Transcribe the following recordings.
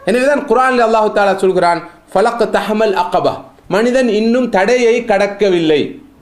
எனவேதான் குரானில் அல்லாஹு தாலா சொல்கிறான் ஃபலக் தஹமல் அக்கபா மனிதன் இன்னும் தடையை கடக்கவில்லை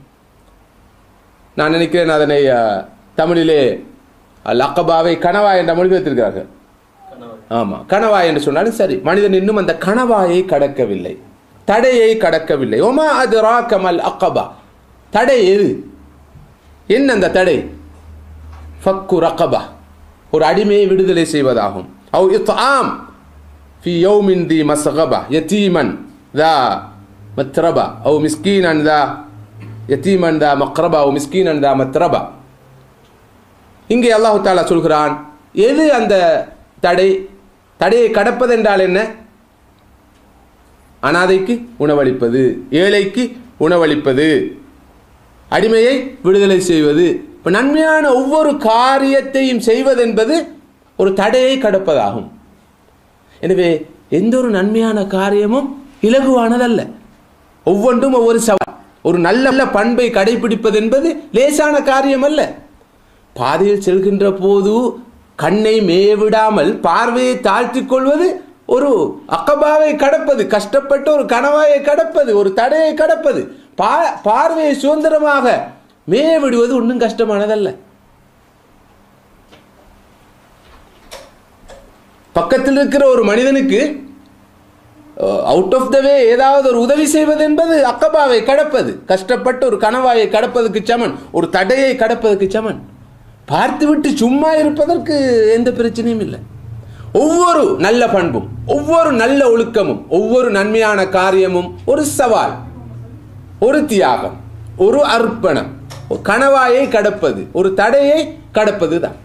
நான் நினைக்கிறேன் அதனை அஹ், தமிழிலே அல் அக்கபாவை கனவா என்ற மொழிபெயர்த்திருக்கிறார்கள் ஆமா கணவாய் என்று சொன்னாலும் சரி மனிதன் இன்னும் அந்த கணவாயை கடக்கவில்லை தடையை கடக்கவில்லை ஒமா அது ராக்கமல் அக்கபா தடை எது என்ன அந்த தடை ஃபக்கு ரக்கபா ஒரு அடிமையை விடுதலை செய்வதாகும் அவு இத்ஆம் ஃபி யௌமின் தி மஸ்கபா யதீமன் தா மத்ரபா அவு மிஸ்கீனன் தா யதீமன் தா மக்ரபா அவு மிஸ்கீனன் தா மத்ரபா இங்கே அல்லாஹு தாலா சொல்கிறான் எது அந்த தடை தடையை கடப்பது என்றால் என்ன அனாதைக்கு உணவளிப்பது ஏழைக்கு உணவளிப்பது அடிமையை விடுதலை செய்வது இப்போ நன்மையான ஒவ்வொரு காரியத்தையும் செய்வதென்பது ஒரு தடையை கடப்பதாகும் எனவே எந்த ஒரு நன்மையான காரியமும் இலகுவானதல்ல ஒவ்வொன்றும் ஒவ்வொரு சவால் ஒரு நல்ல பண்பை கடைபிடிப்பது என்பது லேசான காரியம் அல்ல பாதையில் செல்கின்ற போது கண்ணை மேய விடாமல் பார்வையை தாழ்த்திக் கொள்வது ஒரு அக்கபாவை கடப்பது கஷ்டப்பட்டு ஒரு கணவாயை கடப்பது ஒரு தடையை கடப்பது பா பார்வையை சுதந்திரமாக மேய விடுவது ஒன்றும் கஷ்டமானதல்ல பக்கத்தில் இருக்கிற ஒரு மனிதனுக்கு அவுட் ஆஃப் த வே ஏதாவது ஒரு உதவி செய்வது என்பது அக்கபாவை கடப்பது கஷ்டப்பட்டு ஒரு கணவாயை கடப்பதற்கு சமன் ஒரு தடையை கடப்பதற்கு சமன் பார்த்துவிட்டு சும்மா இருப்பதற்கு எந்த பிரச்சனையும் இல்லை ஒவ்வொரு நல்ல பண்பும் ஒவ்வொரு நல்ல ஒழுக்கமும் ஒவ்வொரு நன்மையான காரியமும் ஒரு சவால் ஒரு தியாகம் ஒரு அர்ப்பணம் ஒரு கணவாயை கடப்பது ஒரு தடையை கடப்பது தான்